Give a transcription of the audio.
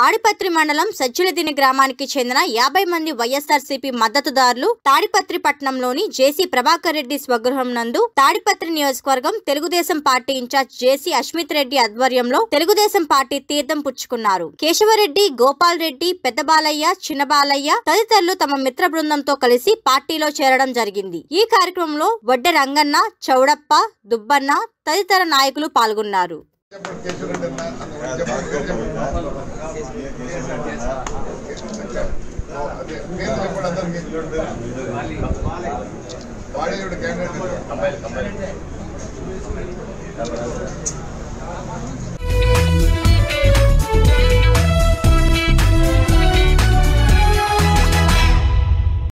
తాడిపత్రి మండలం సజ్జలదిని గ్రామానికి చెందిన యాభై మంది వైఎస్ఆర్సీపీ మద్దతుదారులు తాడిపత్రి పట్టణంలోని జేసీ ప్రభాకర్ రెడ్డి స్వగృహం నందు తాడిపత్రి నియోజకవర్గం తెలుగుదేశం పార్టీ ఇన్ఛార్జ్ జేసీ అశ్మిత్ రెడ్డి ఆధ్వర్యంలో తెలుగుదేశం పార్టీ తీర్థం పుచ్చుకున్నారు కేశవరెడ్డి గోపాల్ రెడ్డి పెద్ద బాలయ్య చిన్న బాలయ్య తదితరులు తమ మిత్ర బృందంతో కలిసి పార్టీలో చేరడం జరిగింది ఈ కార్యక్రమంలో వడ్డె రంగన్న చౌడప్ప దుబ్బన్న తదితర నాయకులు పాల్గొన్నారు చెప్పండి కేశవరెడ్డి అన్న అంత చెప్పండి అదే మీరు చెప్పండి అందరికి వాడేయుడు క్యాండిడేట్